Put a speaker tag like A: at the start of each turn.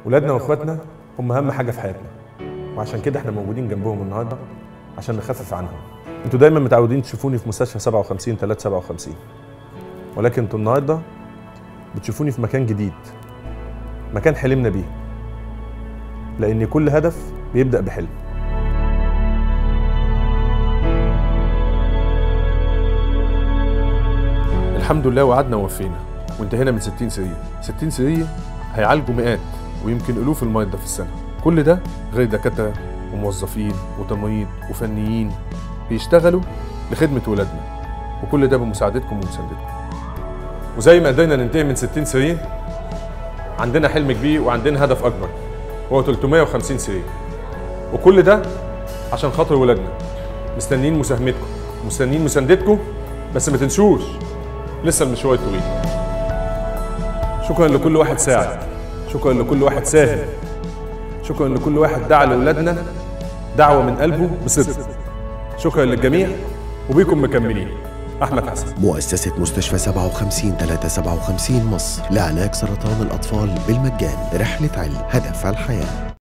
A: ولادنا واخواتنا هم اهم حاجه في حياتنا وعشان كده احنا موجودين جنبهم النهارده عشان نخفف عنهم انتوا دايما متعودين تشوفوني في مستشفى 57 357 ولكن انتوا النهارده بتشوفوني في مكان جديد مكان حلمنا بيه لان كل هدف بيبدا بحلم الحمد لله وعدنا ووفينا وانتهينا من 60 سرير 60 سرير هيعالجوا مئات ويمكن الوف المرضى في السنه كل ده غير دكاتره وموظفين وتمريض وفنيين بيشتغلوا لخدمه ولادنا وكل ده بمساعدتكم ومساندتكم وزي ما قدرنا ننتهي من 60 سرير عندنا حلم كبير وعندنا هدف اكبر هو 350 سرير وكل ده عشان خاطر ولادنا مستنيين مساهمتكم مستنيين مساندتكم بس ما تنسوش لسه المشوار طويل شكرا لكل واحد ساعد شكرا لكل واحد ساهم شكرا لكل واحد دعا لاولادنا دعوه من قلبه بصدق شكرا للجميع وبيكم مكملين احمد حسن
B: مؤسسة مستشفى 57 357 مصر لعلاج سرطان الأطفال بالمجان رحلة علم هدف الحياة